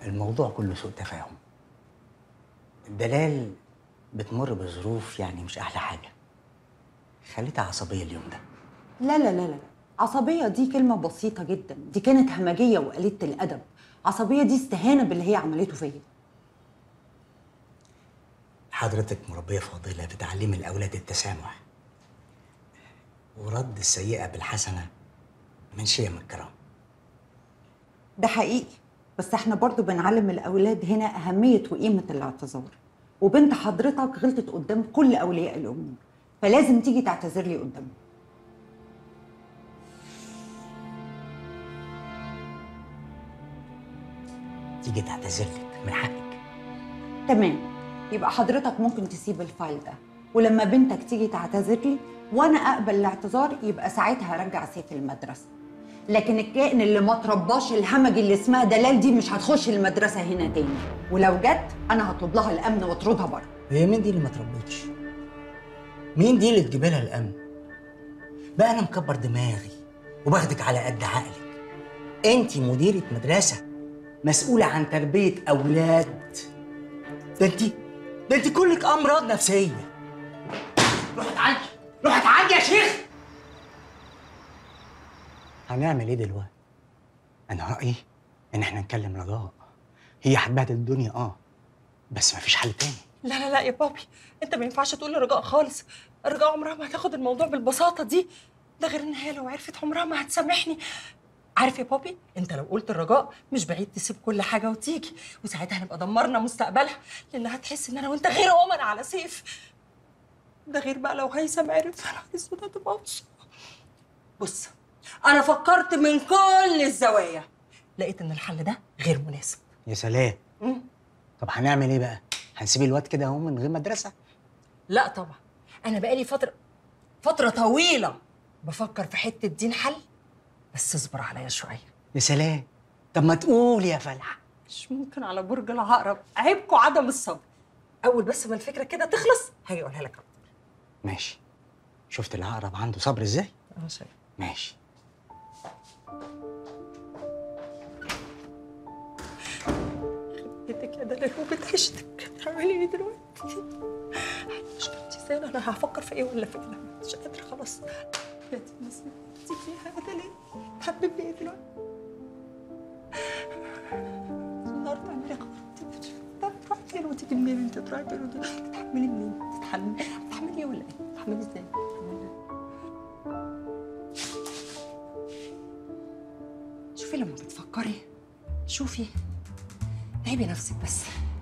الموضوع كله سوء تفاهم دلال بتمر بظروف يعني مش احلى حاجه خليتها عصبيه اليوم ده لا لا لا لا عصبية دي كلمة بسيطة جدا دي كانت همجية وقليلة الأدب عصبية دي استهانة باللي هي عملته فيا حضرتك مربيه فاضله بتعلمي الاولاد التسامح ورد السيئه بالحسنه من شيم الكرام ده حقيقي بس احنا برضو بنعلم الأولاد هنا أهمية وقيمة الاعتذار وبنت حضرتك غلطت قدام كل أولياء الأمور فلازم تيجي تعتذر لي قدامهم تيجي تعتذر لك من حقك تمام يبقى حضرتك ممكن تسيب الفايل ده ولما بنتك تيجي تعتذر لي وانا اقبل الاعتذار يبقى ساعتها ارجع سيف المدرسه لكن الكائن اللي ما ترباش الهمج اللي اسمها دلال دي مش هتخش المدرسه هنا تاني ولو جت انا هطلب لها الامن واطردها بره هي مين دي اللي ما تربتش مين دي اللي تجيب لها الامن بقى انا مكبر دماغي وباخدك على قد عقلك انت مديره مدرسه مسؤوله عن تربيه اولاد ده انت ده انت كلك امراض نفسيه روح اتعالجي روح اتعالجي يا شيخ هنعمل ايه دلوقتي انا رايي ان احنا نكلم رجاء هي هتبهدل الدنيا اه بس مفيش حل تاني لا لا لا يا بابي انت ما ينفعش تقول لرجاء خالص رجاء عمرها ما هتاخد الموضوع بالبساطه دي ده غير ان هي لو عرفت عمرها ما هتسامحني عارف يا بابي انت لو قلت الرجاء مش بعيد تسيب كل حاجه وتيجي وساعتها هنبقى دمرنا مستقبلها لانها هتحس ان انا وانت غير امنا على سيف ده غير بقى لو هيثم عرف انا السودا هتبقى مصيبة. بص انا فكرت من كل الزوايا لقيت ان الحل ده غير مناسب يا سلام مم. طب هنعمل ايه بقى هنسيب الواد كده اهو من غير مدرسه لا طبعا انا بقالي فتره فتره طويله بفكر في حته دين حل بس اصبر عليا شويه يا سلام طب ما تقول يا فلح مش ممكن على برج العقرب عيبكوا عدم الصبر اول بس ما الفكره كده تخلص هاجي اقولها لك ماشي شفت العقرب عنده صبر ازاي انا شايف ماشي بيتك يا دلال وبيت عيشتك هتعملي ايه دلوقتي مشكلتي زين انا هفكر في ايه ولا في ايه أنا مش قادره خلاص يا دي النصيب دي فيها يا دلال تحببني ايه دلوقتي النهارده اعملي خلاص تروحي فين وتيجي منين انت تروحي فين وت- تتحملي منين تتحملي تتحملي ايه ولا ايه تتحملي ازاي تتحملي إيه؟ شوفي لما بتفكري شوفي تعبي نفسك بس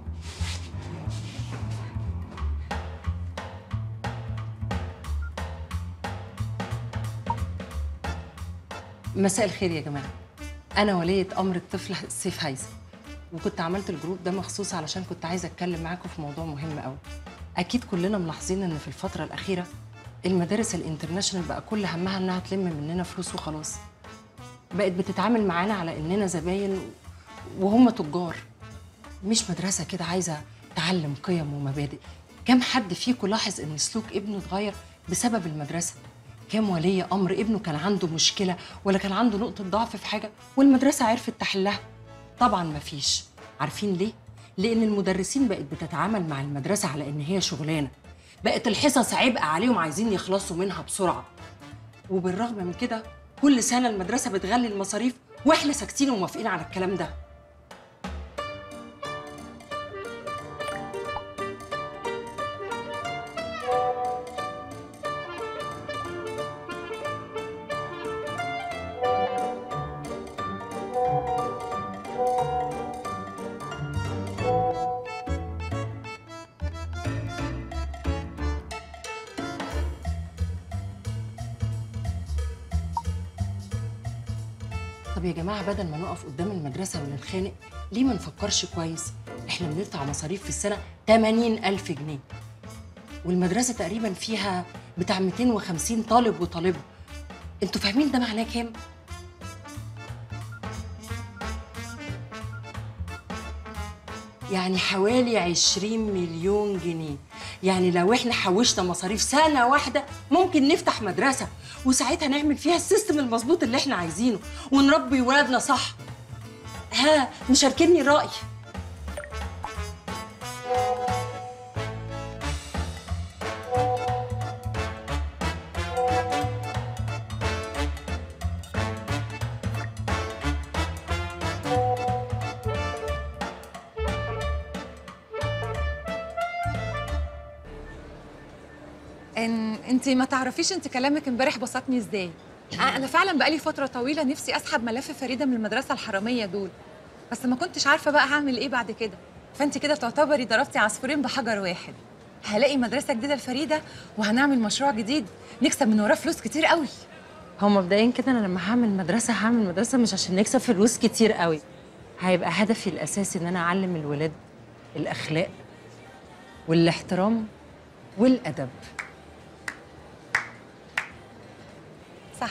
مساء الخير يا جماعة أنا ولية أمر الطفل سيف هيثم وكنت عملت الجروب ده مخصوص علشان كنت عايزة أتكلم معاكم في موضوع مهم قوي أكيد كلنا ملاحظين إن في الفترة الأخيرة المدارس الانترناشونال بقى كل همها إنها تلم مننا فلوس وخلاص بقت بتتعامل معانا على إننا زباين وهم تجار مش مدرسة كده عايزة تعلم قيم ومبادئ كم حد فيكم لاحظ ان سلوك ابنه اتغير بسبب المدرسة كم ولي امر ابنه كان عنده مشكلة ولا كان عنده نقطة ضعف في حاجة والمدرسة عرفت تحلها طبعا مفيش عارفين ليه لان المدرسين بقت بتتعامل مع المدرسة على ان هي شغلانة بقت الحصص عبء عليهم عايزين يخلصوا منها بسرعة وبالرغم من كده كل سنة المدرسة بتغلي المصاريف واحنا ساكتين وموافقين على الكلام ده طب يا جماعة بدل ما نقف قدام المدرسة ونتخانق ليه ما نفكرش كويس؟ احنا بندفع مصاريف في السنة 80 ألف جنيه والمدرسة تقريبا فيها بتاع 250 طالب وطالبة انتوا فاهمين ده معناه كام؟ يعني حوالي 20 مليون جنيه يعني لو احنا حوشنا مصاريف سنة واحدة ممكن نفتح مدرسة وساعتها نعمل فيها السيستم المظبوط اللي احنا عايزينه ونربي ولادنا صح ها مشاركني الرأي انت ما تعرفيش انت كلامك امبارح بسطني ازاي انا فعلا بقالي فتره طويله نفسي اسحب ملف فريده من المدرسه الحراميه دول بس ما كنتش عارفه بقى هعمل ايه بعد كده فانت كده تعتبري ضربتي عصفورين بحجر واحد هلاقي مدرسه جديده لفريده وهنعمل مشروع جديد نكسب من وراه فلوس كتير قوي هو مبدئيا كده انا لما هعمل مدرسه هعمل مدرسه مش عشان نكسب فلوس كتير قوي هيبقى هدفي الاساسي ان انا اعلم الولاد الاخلاق والاحترام والادب صح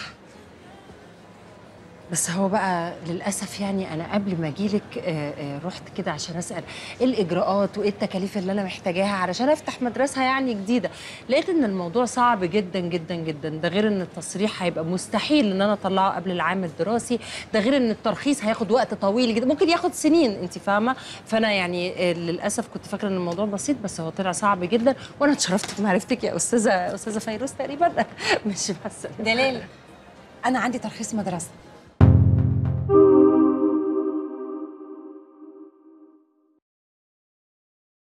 بس هو بقى للاسف يعني انا قبل ما اجيلك آه، آه، رحت كده عشان اسال ايه الاجراءات وايه التكاليف اللي انا محتاجاها علشان افتح مدرسه يعني جديده لقيت ان الموضوع صعب جدا جدا جدا ده غير ان التصريح هيبقى مستحيل ان انا اطلعه قبل العام الدراسي ده غير ان الترخيص هياخد وقت طويل جدا ممكن ياخد سنين انت فاهمه فانا يعني آه، للاسف كنت فاكره ان الموضوع بسيط بس هو طلع صعب جدا وانا اتشرفت بمعرفتك يا استاذه استاذه فيروز تقريبا مش بس دلال انا عندي ترخيص مدرسه